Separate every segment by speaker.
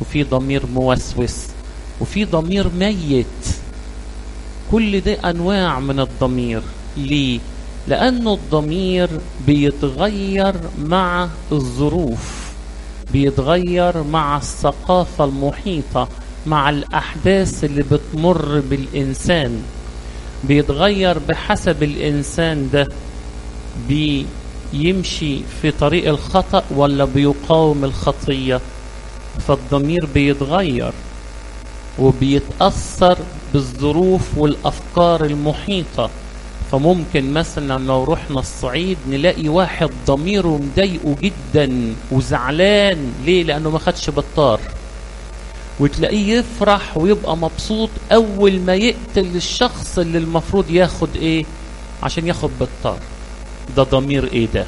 Speaker 1: وفي ضمير موسوس وفي ضمير ميت كل دي انواع من الضمير ليه لانه الضمير بيتغير مع الظروف بيتغير مع الثقافه المحيطه مع الاحداث اللي بتمر بالانسان بيتغير بحسب الانسان ده بيمشي في طريق الخطا ولا بيقاوم الخطيه فالضمير بيتغير وبيتاثر بالظروف والافكار المحيطه فممكن مثلا لو رحنا الصعيد نلاقي واحد ضميره مضايقه جدا وزعلان ليه لانه ما خدش بطار وتلاقيه يفرح ويبقى مبسوط اول ما يقتل الشخص اللي المفروض ياخد ايه عشان ياخد بطار ده ضمير ايه ده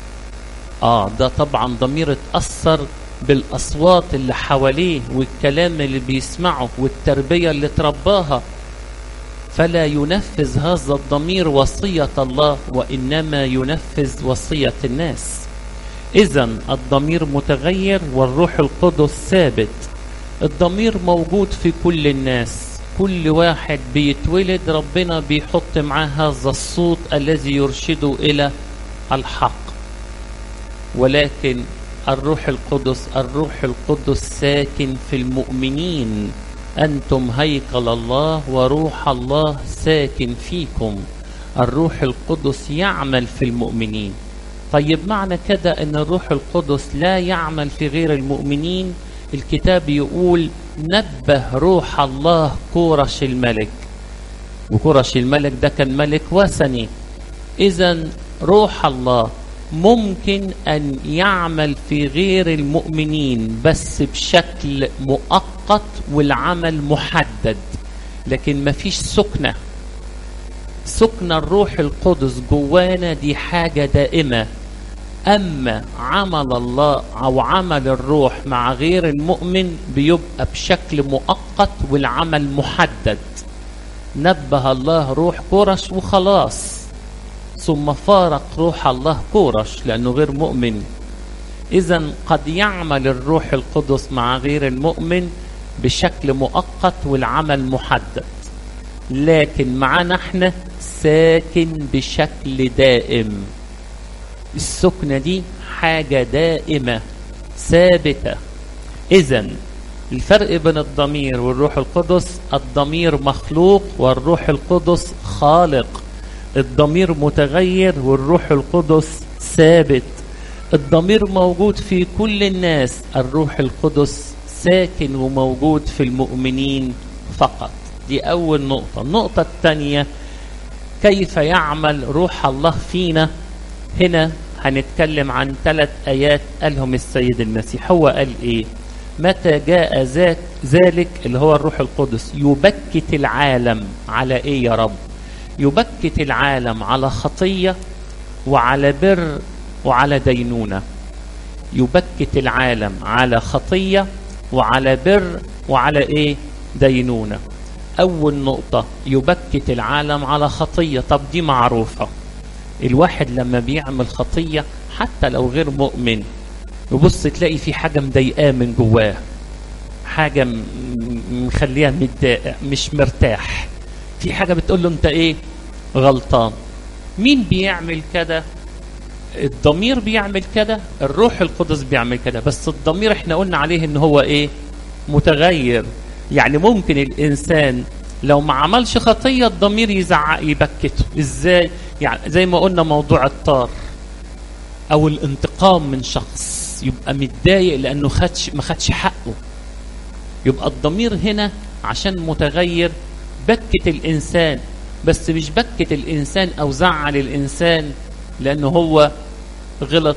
Speaker 1: اه ده طبعا ضمير اتاثر بالاصوات اللي حواليه والكلام اللي بيسمعه والتربيه اللي ترباها فلا ينفذ هذا الضمير وصيه الله وانما ينفذ وصيه الناس اذا الضمير متغير والروح القدس ثابت الضمير موجود في كل الناس كل واحد بيتولد ربنا بيحط معاه هذا الصوت الذي يرشده الى الحق ولكن الروح القدس الروح القدس ساكن في المؤمنين انتم هيكل الله وروح الله ساكن فيكم الروح القدس يعمل في المؤمنين طيب معنى كده ان الروح القدس لا يعمل في غير المؤمنين الكتاب يقول نبه روح الله كورش الملك وكورش الملك ده كان ملك وثني اذا روح الله ممكن ان يعمل في غير المؤمنين بس بشكل مؤقت والعمل محدد لكن مفيش سكنه سكن الروح القدس جوانا دي حاجه دائمه اما عمل الله او عمل الروح مع غير المؤمن بيبقى بشكل مؤقت والعمل محدد نبه الله روح كورش وخلاص ثم فارق روح الله كورش لانه غير مؤمن اذا قد يعمل الروح القدس مع غير المؤمن بشكل مؤقت والعمل محدد لكن معنا احنا ساكن بشكل دائم السكنة دي حاجة دائمة ثابتة إذا الفرق بين الضمير والروح القدس الضمير مخلوق والروح القدس خالق الضمير متغير والروح القدس ثابت الضمير موجود في كل الناس الروح القدس ساكن وموجود في المؤمنين فقط دي أول نقطة النقطة الثانية كيف يعمل روح الله فينا هنا هنتكلم عن ثلاث آيات قالهم السيد المسيح هو قال إيه متى جاء ذاك ذلك اللي هو الروح القدس يبكت العالم على إيه يا رب يبكت العالم على خطية وعلى بر وعلى دينونة يبكت العالم على خطية وعلى بر وعلى إيه دينونة أول نقطة يبكت العالم على خطية طب دي معروفة الواحد لما بيعمل خطية حتى لو غير مؤمن يبص تلاقي في حاجة مضايقاه من جواه حاجة مخليها متضايق مش مرتاح في حاجة بتقول له انت ايه غلطان مين بيعمل كده الضمير بيعمل كده الروح القدس بيعمل كده بس الضمير احنا قلنا عليه ان هو ايه متغير يعني ممكن الانسان لو ما عملش خطية الضمير يزعق يبكته ازاي يعني زي ما قلنا موضوع الطار او الانتقام من شخص يبقى متضايق لانه خدش ما خدش حقه يبقى الضمير هنا عشان متغير بكت الانسان بس مش بكت الانسان او زعل الانسان لانه هو غلط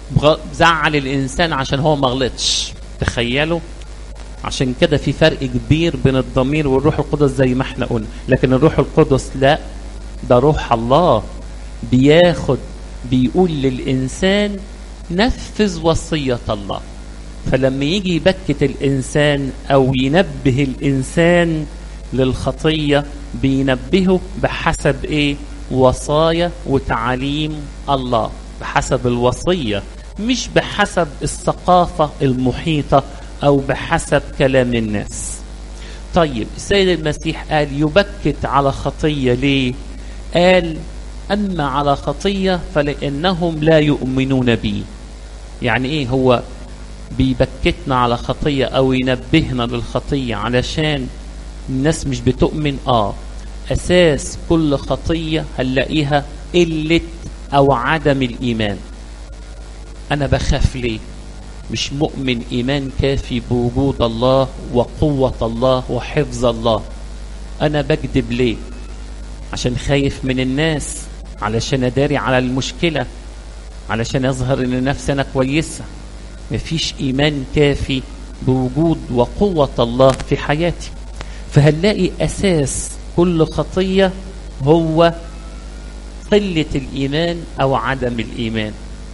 Speaker 1: زعل الانسان عشان هو ما غلطش تخيلوا عشان كده في فرق كبير بين الضمير والروح القدس زي ما احنا قلنا لكن الروح القدس لا ده روح الله بياخد بيقول للإنسان نفذ وصية الله فلما يجي يبكت الإنسان أو ينبه الإنسان للخطية بينبهه بحسب إيه وصايا وتعاليم الله بحسب الوصية مش بحسب الثقافة المحيطة أو بحسب كلام الناس طيب السيد المسيح قال يبكت على خطية ليه قال أما على خطية فلأنهم لا يؤمنون بي يعني إيه هو بيبكتنا على خطية أو ينبهنا للخطية علشان الناس مش بتؤمن آه أساس كل خطية هنلاقيها قلة أو عدم الإيمان أنا بخاف ليه مش مؤمن إيمان كافي بوجود الله وقوة الله وحفظ الله أنا بكذب ليه عشان خايف من الناس علشان أداري على المشكلة علشان أظهر إن نفسي أنا كويسة مفيش إيمان كافي بوجود وقوة الله في حياتي فهنلاقي أساس كل خطية هو قلة الإيمان أو عدم الإيمان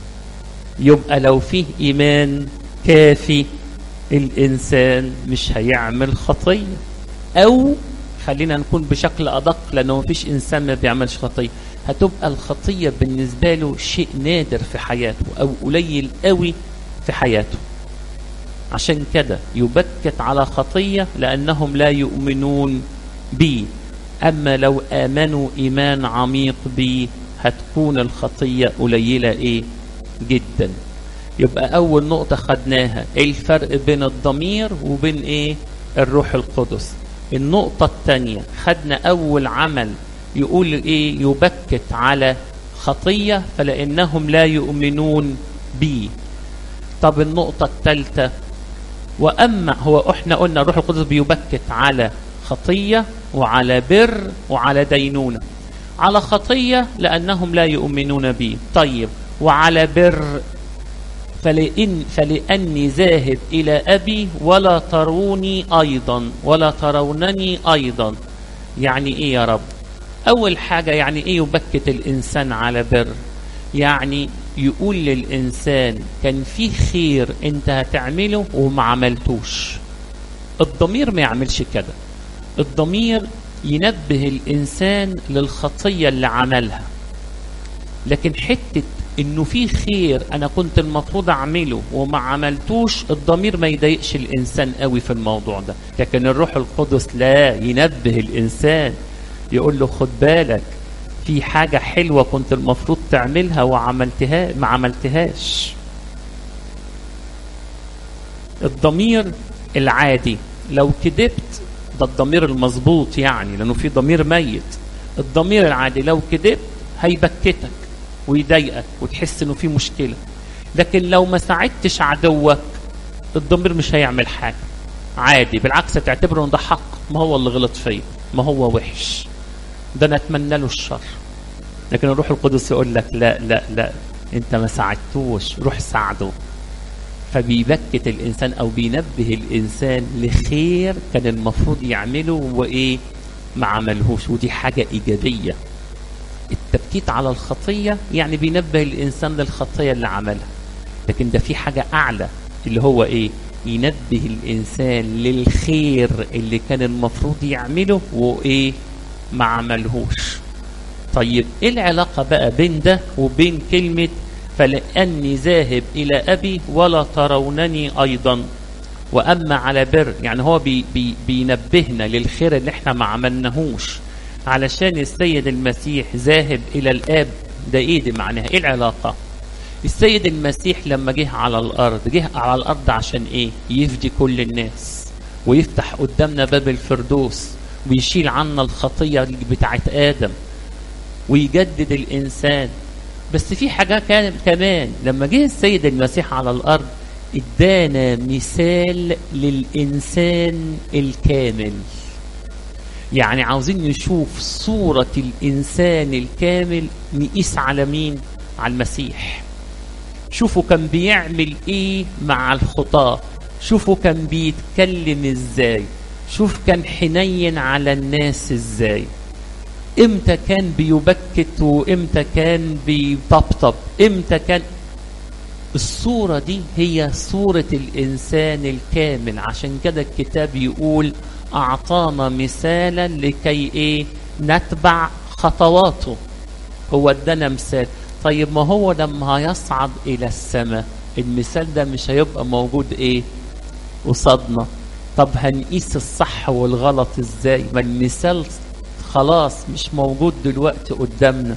Speaker 1: يبقى لو فيه إيمان كافي الإنسان مش هيعمل خطية أو خلينا نكون بشكل أدق لأنه مفيش إنسان ما بيعملش خطية هتبقى الخطية بالنسبة له شيء نادر في حياته أو قليل قوي في حياته عشان كده يبكت على خطية لأنهم لا يؤمنون بي أما لو آمنوا إيمان عميق بي هتكون الخطية قليلة إيه جدا يبقى أول نقطة خدناها إيه الفرق بين الضمير وبين إيه الروح القدس النقطة الثانية خدنا أول عمل يقول إيه يبكت على خطية فلأنهم لا يؤمنون بي طب النقطة الثالثة وأما هو إحنا قلنا الروح القدس بيبكت على خطية وعلى بر وعلى دينونة على خطية لأنهم لا يؤمنون بي طيب وعلى بر فلإن فلأني ذاهب إلى أبي ولا تروني أيضا ولا ترونني أيضا يعني إيه يا رب أول حاجة يعني إيه يبكت الإنسان على بر يعني يقول للإنسان كان في خير أنت هتعمله وما عملتوش الضمير ما يعملش كده الضمير ينبه الإنسان للخطية اللي عملها لكن حتة انه في خير انا كنت المفروض اعمله وما عملتوش الضمير ما يضايقش الانسان قوي في الموضوع ده لكن الروح القدس لا ينبه الانسان يقول له خد بالك في حاجة حلوة كنت المفروض تعملها وعملتها ما عملتهاش الضمير العادي لو كذبت ده الضمير المظبوط يعني لانه في ضمير ميت الضمير العادي لو كذبت هيبكتك ويضايقك وتحس انه في مشكله لكن لو ما ساعدتش عدوك الضمير مش هيعمل حاجه عادي بالعكس تعتبره ان ده حق ما هو اللي غلط فيا ما هو وحش ده انا اتمنى له الشر لكن الروح القدس يقول لك لا لا لا انت ما ساعدتوش روح ساعده فبيبكت الانسان او بينبه الانسان لخير كان المفروض يعمله وايه ما عملهوش ودي حاجه ايجابيه التبكيت على الخطية يعني بينبه الإنسان للخطية اللي عملها لكن ده في حاجة أعلى اللي هو إيه ينبه الإنسان للخير اللي كان المفروض يعمله وإيه ما عملهوش طيب إيه العلاقة بقى بين ده وبين كلمة فلأني ذاهب إلى أبي ولا ترونني أيضا وأما على بر يعني هو بي بي بينبهنا للخير اللي احنا ما عملناهوش علشان السيد المسيح ذاهب إلى الآب ده إيه دي معناها إيه العلاقة السيد المسيح لما جه على الأرض جه على الأرض عشان إيه يفدي كل الناس ويفتح قدامنا باب الفردوس ويشيل عنا الخطية بتاعت آدم ويجدد الإنسان بس في حاجة كان كمان لما جه السيد المسيح على الأرض ادانا مثال للإنسان الكامل يعني عاوزين نشوف صورة الإنسان الكامل نقيس على مين؟ على المسيح شوفوا كان بيعمل إيه مع الخطاة شوفوا كان بيتكلم إزاي شوف كان حنين على الناس إزاي إمتى كان بيبكت وإمتى كان بيطبطب إمتى كان الصورة دي هي صورة الإنسان الكامل عشان كده الكتاب يقول أعطانا مثالا لكي إيه نتبع خطواته هو ادانا مثال طيب ما هو لما هيصعد إلى السماء المثال ده مش هيبقى موجود إيه قصادنا طب هنقيس الصح والغلط ازاي ما المثال خلاص مش موجود دلوقتي قدامنا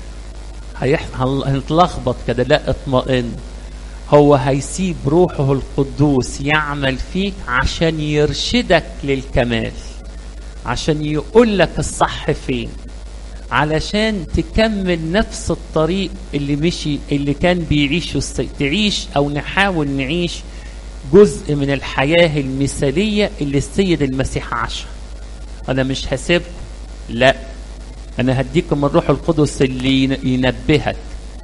Speaker 1: هيح- هن- هنتلخبط كده لا اطمئن هو هيسيب روحه القدوس يعمل فيك عشان يرشدك للكمال عشان يقول لك الصح فين علشان تكمل نفس الطريق اللي مشي اللي كان بيعيشه السيد تعيش او نحاول نعيش جزء من الحياة المثالية اللي السيد المسيح عاشها انا مش هسيبكم لا انا هديكم الروح القدس اللي ين- ينبهك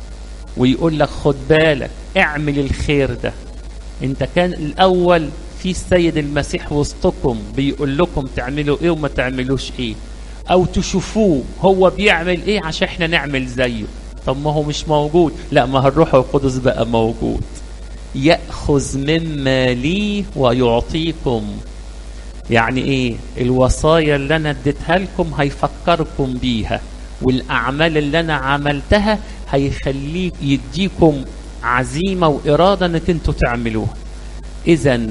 Speaker 1: ويقول لك خد بالك اعمل الخير ده انت كان الاول في السيد المسيح وسطكم بيقول لكم تعملوا ايه وما تعملوش ايه او تشوفوه هو بيعمل ايه عشان احنا نعمل زيه طب ما هو مش موجود لا ما هو الروح القدس بقى موجود ياخذ مما لي ويعطيكم يعني ايه الوصايا اللي انا اديتها لكم هيفكركم بيها والاعمال اللي انا عملتها هيخليك يديكم عزيمه واراده انك انتوا تعملوها اذا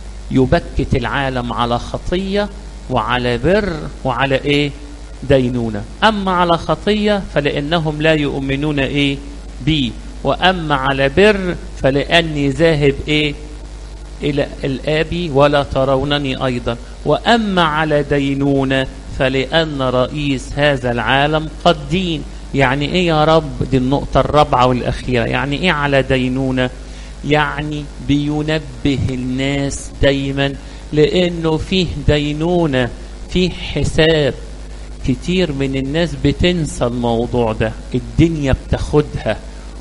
Speaker 1: يبكت العالم على خطيه وعلى بر وعلى ايه دينونه اما على خطيه فلانهم لا يؤمنون ايه بي واما على بر فلاني ذاهب ايه إلى الآب ولا ترونني أيضا وأما على دينونة فلأن رئيس هذا العالم قد دين يعني إيه يا رب دي النقطة الرابعة والأخيرة يعني إيه على دينونة يعني بينبه الناس دايما لأنه فيه دينونة فيه حساب كتير من الناس بتنسى الموضوع ده الدنيا بتاخدها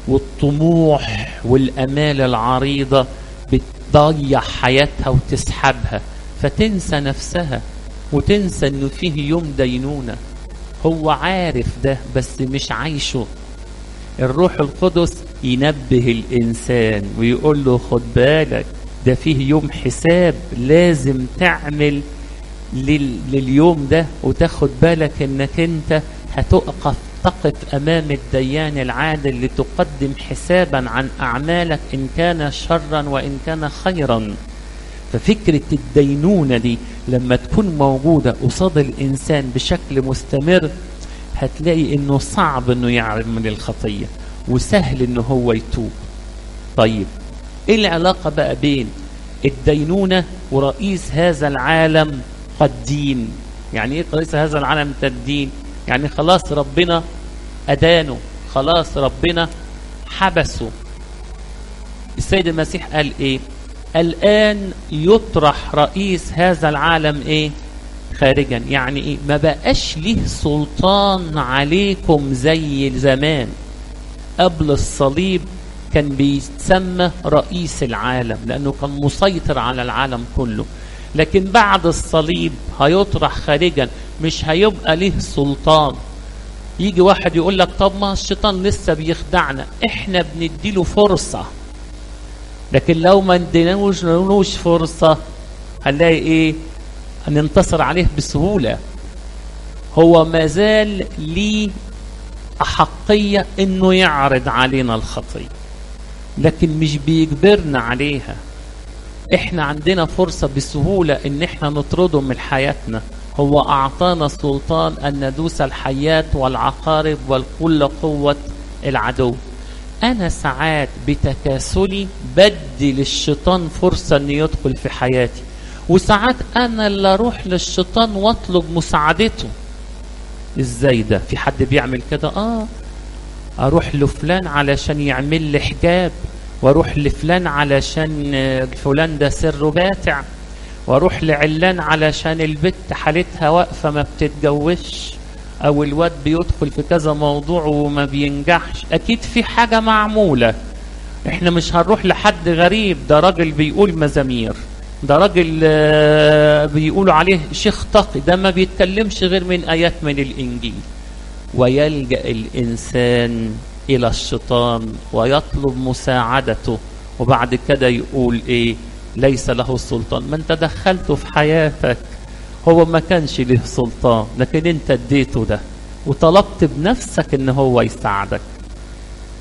Speaker 1: والطموح والامال العريضه بتضيع حياتها وتسحبها فتنسى نفسها وتنسى انه فيه يوم دينونه هو عارف ده بس مش عايشه الروح القدس ينبه الانسان ويقول له خد بالك ده فيه يوم حساب لازم تعمل لل... لليوم ده وتاخد بالك انك انت هتقف تقف امام الديان العادل لتقدم حسابا عن اعمالك ان كان شرا وان كان خيرا ففكرة الدينونة دي لما تكون موجودة قصاد الإنسان بشكل مستمر هتلاقي إنه صعب إنه يعمل الخطية وسهل إنه هو يتوب طيب إيه العلاقة بقى بين الدينونة ورئيس هذا العالم قد دين يعني إيه رئيس هذا العالم تدين يعني خلاص ربنا أدانه خلاص ربنا حبسه السيد المسيح قال إيه الآن يطرح رئيس هذا العالم إيه خارجا يعني إيه ما بقاش ليه سلطان عليكم زي زمان قبل الصليب كان بيتسمى رئيس العالم لأنه كان مسيطر على العالم كله لكن بعد الصليب هيطرح خارجا مش هيبقى ليه سلطان يجي واحد يقول لك طب ما الشيطان لسه بيخدعنا احنا بنديله فرصة لكن لو ما اديناوش نلوش فرصة هنلاقي ايه هننتصر عليه بسهولة هو ما زال ليه أحقية انه يعرض علينا الخطية لكن مش بيجبرنا عليها احنا عندنا فرصة بسهولة ان احنا نطرده من حياتنا هو اعطانا السلطان ان ندوس الحيات والعقارب والكل قوة العدو انا ساعات بتكاسلي بدي للشيطان فرصة ان يدخل في حياتي وساعات انا اللي اروح للشيطان واطلب مساعدته ازاي ده في حد بيعمل كده اه اروح لفلان علشان يعمل لي حجاب واروح لفلان علشان فلان ده سره باتع واروح لعلان علشان البت حالتها واقفه ما بتتجوزش او الواد بيدخل في كذا موضوع وما بينجحش اكيد في حاجه معموله احنا مش هنروح لحد غريب ده راجل بيقول مزامير ده راجل بيقولوا عليه شيخ تقي ده ما بيتكلمش غير من ايات من الانجيل ويلجا الانسان الى الشيطان ويطلب مساعدته وبعد كده يقول ايه ليس له سلطان ما انت دخلته في حياتك هو ما كانش له سلطان لكن انت اديته ده وطلبت بنفسك ان هو يساعدك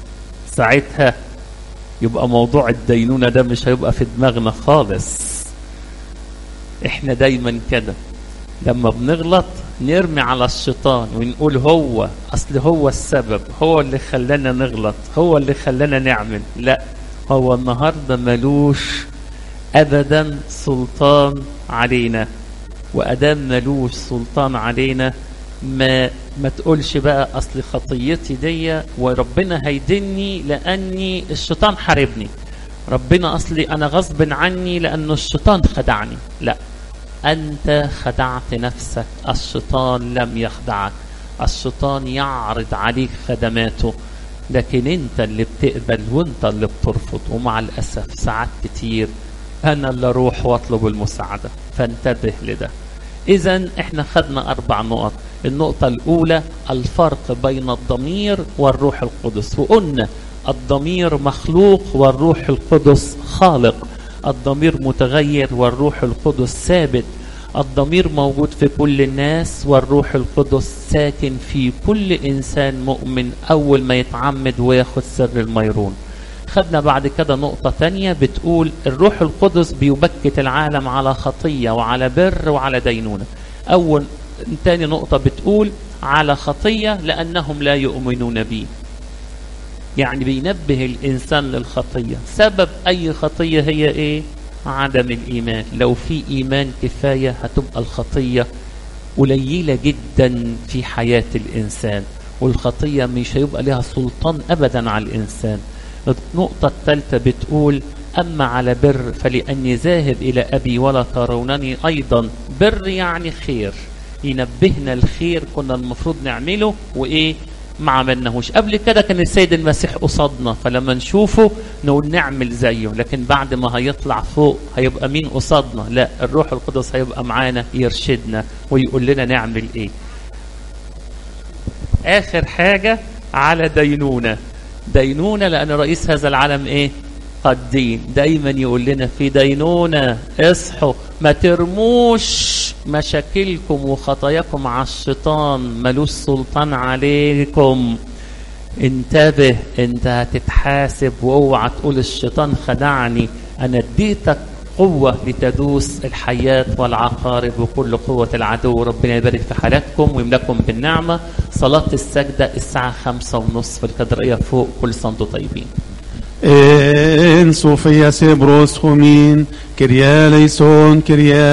Speaker 1: ساعتها يبقى موضوع الدينونة ده مش هيبقى في دماغنا خالص احنا دايما كده لما بنغلط نرمي على الشيطان ونقول هو اصل هو السبب هو اللي خلانا نغلط هو اللي خلانا نعمل لا هو النهارده ملوش ابدا سلطان علينا وادام ملوش سلطان علينا ما ما تقولش بقى اصل خطيتي دي وربنا هيدني لاني الشيطان حاربني ربنا اصلي انا غصب عني لانه الشيطان خدعني لا انت خدعت نفسك الشيطان لم يخدعك الشيطان يعرض عليك خدماته لكن انت اللي بتقبل وانت اللي بترفض ومع الاسف ساعات كتير انا اللي اروح واطلب المساعده فانتبه لده اذا احنا خدنا اربع نقط النقطه الاولى الفرق بين الضمير والروح القدس وقلنا الضمير مخلوق والروح القدس خالق الضمير متغير والروح القدس ثابت الضمير موجود في كل الناس والروح القدس ساكن في كل انسان مؤمن اول ما يتعمد وياخد سر الميرون خدنا بعد كده نقطة تانية بتقول الروح القدس بيبكت العالم على خطية وعلى بر وعلى دينونة أول تاني نقطة بتقول على خطية لأنهم لا يؤمنون بي يعني بينبه الإنسان للخطية سبب أي خطية هي إيه عدم الإيمان لو في إيمان كفاية هتبقى الخطية قليلة جدا في حياة الإنسان والخطية مش هيبقى لها سلطان أبدا على الإنسان النقطة الثالثة بتقول أما على بر فلأني ذاهب إلى أبي ولا ترونني أيضا بر يعني خير ينبهنا الخير كنا المفروض نعمله وإيه ما عملناهوش قبل كده كان السيد المسيح قصادنا فلما نشوفه نقول نعمل زيه لكن بعد ما هيطلع فوق هيبقى مين قصادنا لا الروح القدس هيبقى معانا يرشدنا ويقول لنا نعمل ايه اخر حاجة على دينونة دينونة لان رئيس هذا العالم ايه قد دين دايما يقول لنا في دينونة اصحوا ما ترموش مشاكلكم وخطاياكم على الشيطان ملوش سلطان عليكم انتبه انت هتتحاسب واوعى تقول الشيطان خدعني انا اديتك قوة لتدوس الحياة والعقارب وكل قوة العدو ربنا يبارك في حالاتكم ويملكم بالنعمة صلاة السجدة الساعة خمسة ونص في الكدرية فوق كل سنة وانتم طيبين
Speaker 2: En Sofia Sebros Homin, Kyria Leison, Kyria